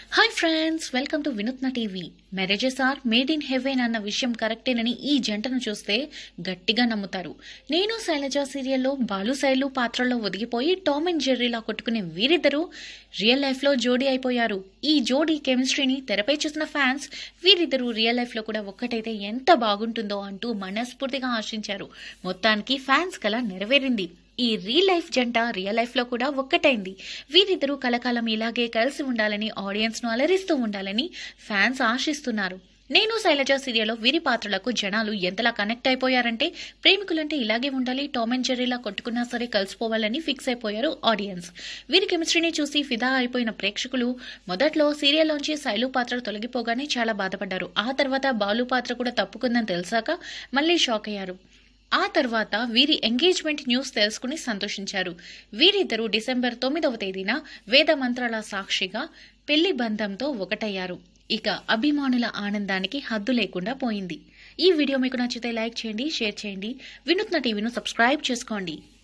hi friends welcome to Vinootna TV marriages are made in heaven అన్న విషయం కరెక్టేనని ఈ జంటను చూస్తే గట్టిగా నమ్ముతారు నేను శైలజ సీరియల్లో బాలు శైలు పాత్రలో ఒదిగిపోయి టామ్ అండ్ జెర్రీలా కొట్టుకునే వీరిద్దరూ రియల్ లైఫ్లో జోడీ అయిపోయారు ఈ జోడీ కెమిస్ట్రీని తెరపై చూసిన ఫ్యాన్స్ వీరిద్దరూ రియల్ లైఫ్లో కూడా ఒక్కటైతే ఎంత బాగుంటుందో అంటూ మనస్ఫూర్తిగా ఆశించారు మొత్తానికి ఫ్యాన్స్ కల నెరవేరింది ఈ రియల్ లైఫ్ జంట రియల్ లైఫ్ లో కూడా ఒక్కటైంది వీరిద్దరూ కలకాలం ఇలాగే కలిసి ఉండాలని ఆడియన్స్ ను అలరిస్తూ ఉండాలని ఫ్యాన్స్ ఆశిస్తున్నారు నేను శైలజ సీరియల్లో వీరి పాత్రలకు జనాలు ఎంతలా కనెక్ట్ అయిపోయారంటే ప్రేమికులంటే ఇలాగే ఉండాలి టామ్ అండ్ జెర్రీలా కొట్టుకున్నా సరే కలిసిపోవాలని ఫిక్స్ అయిపోయారు ఆడియన్స్ వీరి కెమిస్ట్రీని చూసి ఫిదా అయిపోయిన ప్రేక్షకులు మొదట్లో సీరియల్లోంచి శైలు పాత్ర తొలగిపోగానే చాలా బాధపడ్డారు ఆ తర్వాత బాలు పాత్ర కూడా తప్పుకుందని తెలిసాక మళ్ళీ షాక్ అయ్యారు ఆ తర్వాత వీరి ఎంగేజ్మెంట్ న్యూస్ తెలుసుకుని సంతోషించారు వీరిద్దరూ డిసెంబర్ తొమ్మిదవ తేదీన వేద మంత్రాల సాక్షిగా పెళ్లి బంధంతో ఒకటయ్యారు ఇక అభిమానుల ఆనందానికి హద్దు లేకుండా పోయింది ఈ వీడియో మీకు నచ్చితే లైక్ చేయండి షేర్ చేయండి వినూత్న టీవీను సబ్స్క్రైబ్ చేసుకోండి